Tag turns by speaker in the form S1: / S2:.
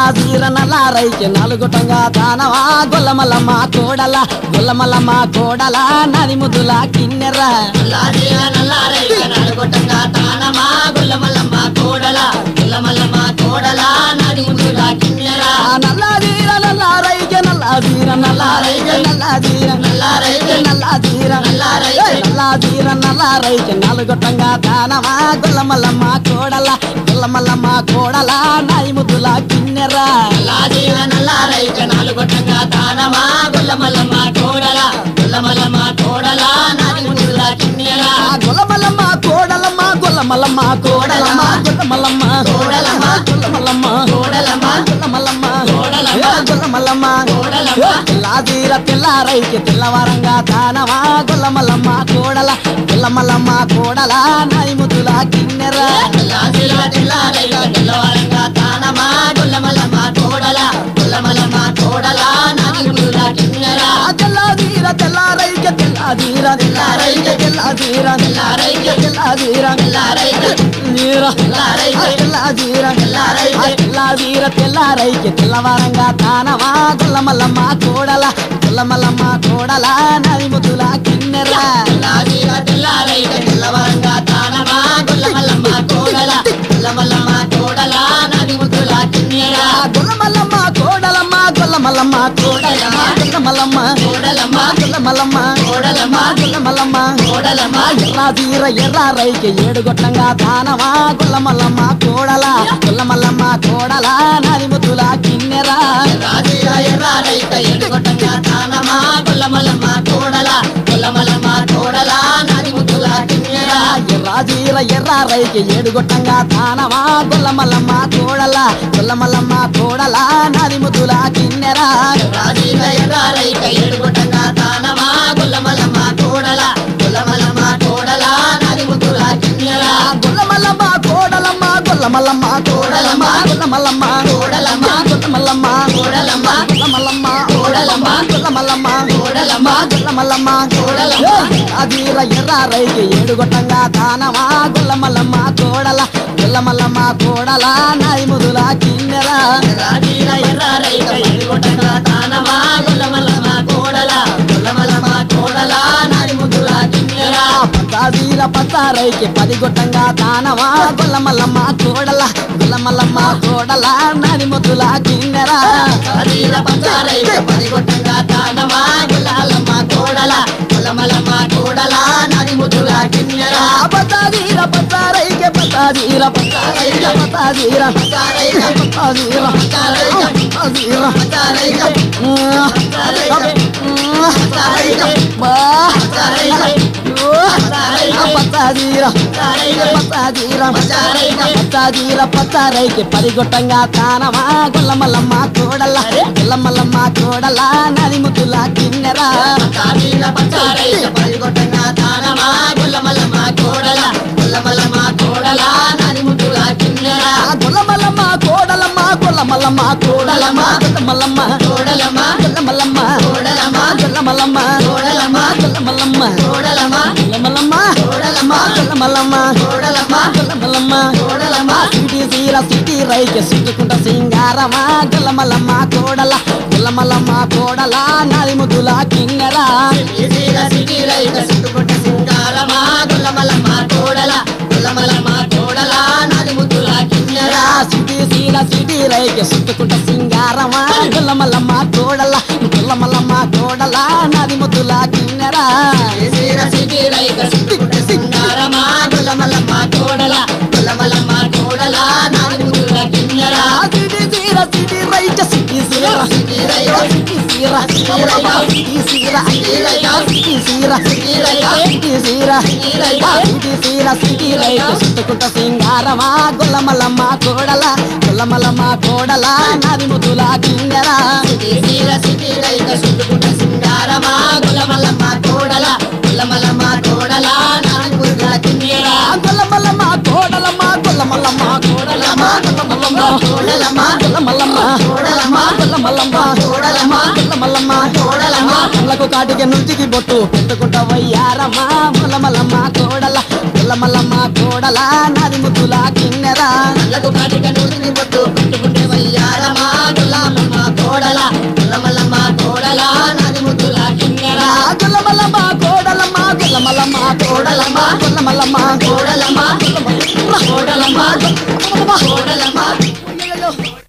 S1: జీర నల్లారైకి నలుగుటంగా తానవా గొల్లమల్లమ్మ కోడల గొల్లమల్లమ్మ కోడల నది ముద్దుల కిన్నెర
S2: నల్లారీర నల్లారైక నలుగొట్టంగా తానమా గుల్లమల్లమ్మ కోడల గుల్లమల్లమ్మ కోడల నది ముందుగా కిన్నెరా
S1: ఆ నల్లా జీర నల్లారైకి నల్లా జీర నల్లారైకి నల్లా జీర
S2: నల్లారైకి
S1: నల్లా జీర
S2: నల్లారైకి
S1: నల్లా జీర నల్లారైకి నలుగుటంగా తానవా గొల్లమల్లమ్మ కోడల గొల్లమల్లమ్మ కోడల నది ముద్దుల కిన్నెర
S2: నల్లారీర నల్లారైక నలుగొట్టంగా తానమా గుల్లమల్లమ్మ కోడల గుల్లమల్లమ్మ కోడల నది ముందుగా కిన్నెరా
S1: ఆ గొల్లమల్లమ్మ కోడలమ్మ గొల్లమల్లమ్మ కోడలమ్మ గొల్లమల్లమ్మ
S2: కోడలమ్మ
S1: గొల్లమల్లమ్మ
S2: కోడలమ్మ
S1: గొల్లమల్లమ్మ
S2: కోడలమ్మ
S1: ఏ గొల్లమల్లమ్మ
S2: కోడలమ్మ
S1: తెల్లాదీర తెల్లారైకి తెల్లవారంగా తానవా గొల్లమల్లమ్మ కోడల గొల్లమల్లమ్మ కోడల నైముతుల కిన్నెర
S2: నల్లారీర నల్లారైక తెల్లవారంగా తానమా గుల్లమల్లమ్మ కోడల గుల్లమల్లమ్మ కోడల నది ముందుగా కిన్నెరా
S1: ఆ తెల్లాదీర తెల్లారైకి తెల్లాదీర తెల్లారైకి తెల్లాదీర
S2: తెల్లారైకి
S1: తెల్లాదీర
S2: తెల్లారైకి
S1: నీర
S2: తెల్లారైకి
S1: తెల్లాదీర
S2: తెల్లారైకి
S1: తెల్లాదీర తెల్లారైకి తెల్లవారంగా తానవా గొల్లమల్లమ్మ కోడల గొల్లమల్లమ్మ కోడల నైముతుల కిన్నెర
S2: తెల్లారీర తెల్లారైక తెల్లవారంగా తానమా గుల్లమల్లమ్మ కోడల గుల్లమల్లమ్మ కోడల నది ముందుగా కిన్నెరా
S1: ఆ గొల్లమల్లమ్మ కోడలమ్మ గొల్లమల్లమ్మ కోడలమ్మ గొల్లమల్లమ్మ
S2: కోడలమ్మ
S1: గొల్లమల్లమ్మ
S2: కోడలమ్మ
S1: గొల్లమల్లమ్మ
S2: కోడలమ్మ
S1: ఎర్రా తీర ఎర్రా రైకి ఏడు గొట్టంగా తానవా గొల్లమల్లమ్మ కోడల గొల్లమల్లమ్మ కోడల నది ముద్దుల కిన్నెర
S2: రాజీర ఎర్రారైక ఎడుగొట్టంగా తానమా గుల్లమల్లమ్మ కోడల గుల్లమల్లమ్మ కోడల నది ముద్దుల కిన్నెరా
S1: ఎర్రా తీర ఎర్రా రైకి ఏడు గొట్టంగా తానవా గొల్లమల్లమ్మ కోడల గొల్లమల్లమ్మ కోడల నది ముద్దుల కిన్నెర
S2: రాజీర ఎర్రారైక ఎడుగొట్టంగా తానమా గుల్లమల్లమ్మ కోడల గుల్లమల్లమ్మ కోడల నది ముద్దుల కిన్నెరా
S1: గొల్లమల్లమ్మ కోడలమ్మ గొల్లమల్లమ్మ కోడలమ్మ గొల్లమల్లమ్మ
S2: కోడలమ్మ
S1: గొల్లమల్లమ్మ
S2: కోడలమ్మ
S1: గొల్లమల్లమ్మ
S2: కోడలమ్మ
S1: గొల్లమల్లమ్మ
S2: కోడలమ్మ
S1: గొల్లమల్లమ్మ
S2: కోడలమ్మ
S1: అదీర ఎర్ర రైకి ఏడు గొట్టంగా తానవా గొల్లమల్లమ్మ కోడల గొల్లమల్లమ్మ కోడల నాయి ముదుల కిన్నెర
S2: రాజీర ఎర్రారైక ఎడుగొట్టంగా తానమా గుల్లమల్లమ్మ కోడల గుల్లమల్లమ్మ కోడల నది ముద్దుల కిన్నెరా
S1: పద్దాదీర పద్దారైకి పది గొట్టంగా తానవా గొల్లమల్లమ్మ కోడల గొల్లమల్లమ్మ కోడల నాది ముద్దుల కిన్నెర
S2: పదీల పంచారైక పదిగొట్టంగా తానమా గుల్లాలమ్మ కోడల గుల్లమల్లమ్మ కోడల నది ముద్దుల కిన్నెరా
S1: పద్దాదీర పద్దారైకి పద్దాదీర పద్దారైక పద్దాదీర
S2: పంచారైక
S1: పద్దాదీర
S2: పంచారైక
S1: పద్దాదీర
S2: పంచారైక
S1: పత్తారైకి పరిగొట్టంగా తానమా గుల్లమల్లమ్మ కోడల గుల్లమల్లమ్మ కోడల నది ముద్దుల కిన్నెర
S2: పదీల పంచారైక పదిగొట్టంగా తానమా గుల్లమల్లమ్మ కోడల గుల్లమల్లమ్మ కోడల నది ముద్దుల కిన్నెరా
S1: ఆ గుల్లమల్లమ్మ కోడలమ్మ గుల్లమల్లమ్మ కోడలమ్మ గుల్లమల్లమ్మ
S2: కోడలమ్మ
S1: గుల్లమల్లమ్మ
S2: కోడలమ్మ
S1: గుల్లమల్లమ్మ
S2: కోడలమ్మ
S1: గుల్లమల్లమ్మ
S2: కోడలమ్మ
S1: గుల్లమల్లమ్మ
S2: కోడలమ్మ
S1: గుల్లమల్లమ్మ
S2: కోడలమ్మ
S1: గుల్లమల్లమ్మ
S2: కోడలమ్మ
S1: సిటీ సీర సిటీ రైకి సుట్టుకుంట సింగారమా గుల్లమల్లమ్మ కోడల గుల్లమల్లమ్మ కోడల నది ముద్దుల కిన్నెర
S2: సిటీల సిటీలైక చుట్టుకుంట సింగారమా గుల్లమల్లమ్మ కోడల గుల్లమల్లమ్మ కోడల నది ముద్దుల కిన్నెరా
S1: సిటీ సీర సిటీ రైకి సుట్టుకుంట సింగారమా గుల్లమల్లమ్మ కోడల గుల్లమల్లమ్మ కోడల నది ముద్దుల కిన్నెర
S2: సిటీల సిటీలైక చుట్టుకుంట సింగారమా గుల్లమల్లమ్మ కోడల గుల్లమల్లమ్మ కోడల నది ముద్దుల కిన్నెరా
S1: సిటీ సీర సిటీ రైకి సిటీ సీర
S2: సిటీలైక
S1: సిటీ సీర సిటీ సీర సిటీ సీర సిటీ సీర సిటీ సీర సిటీ రైకి సుట్టుకుంట సింగారమా గుల్లమల్లమ్మ కోడల గుల్లమల్లమ్మ కోడల నది ముద్దుల కిన్నెర
S2: సిటీల సిటీలైక చుట్టుకుంట సింగారమా గుల్లమల్లమ్మ కోడల గుల్లమల్లమ్మ కోడల నది ముద్దుల కిన్నెరా
S1: గుల్లమల్లమ్మ కోడలమ్మ గుల్లమల్లమ్మ కోడలమ్మ గుల్లమల్లమ్మ
S2: కోడలమ్మ
S1: గుల్లమల్లమ్మ
S2: కోడలమ్మ
S1: గుల్లమల్లమ్మ
S2: కోడలమ్మ
S1: గుల్లమల్లమ్మ
S2: కోడలమ్మ
S1: కళ్ళకు కాటికి నుంచికి బొట్టు పెట్టుకుంటా వయ్యారమ్మ ముల్లమల్లమ్మ కోడల గుల్లమల్లమ్మ కోడల నది ముద్దుల కిన్నెర
S2: కళ్ళకు కాటిక నూతిని పొట్టు పెట్టుకుంటే వయ్యారమా
S1: మల్లమ్మ
S2: కోడలమ్మ
S1: గొల్ల మల్లమ్మ
S2: కోడలమ్మ కోడలమ్మ కోడలమ్మ
S1: అయ్యయ్యో.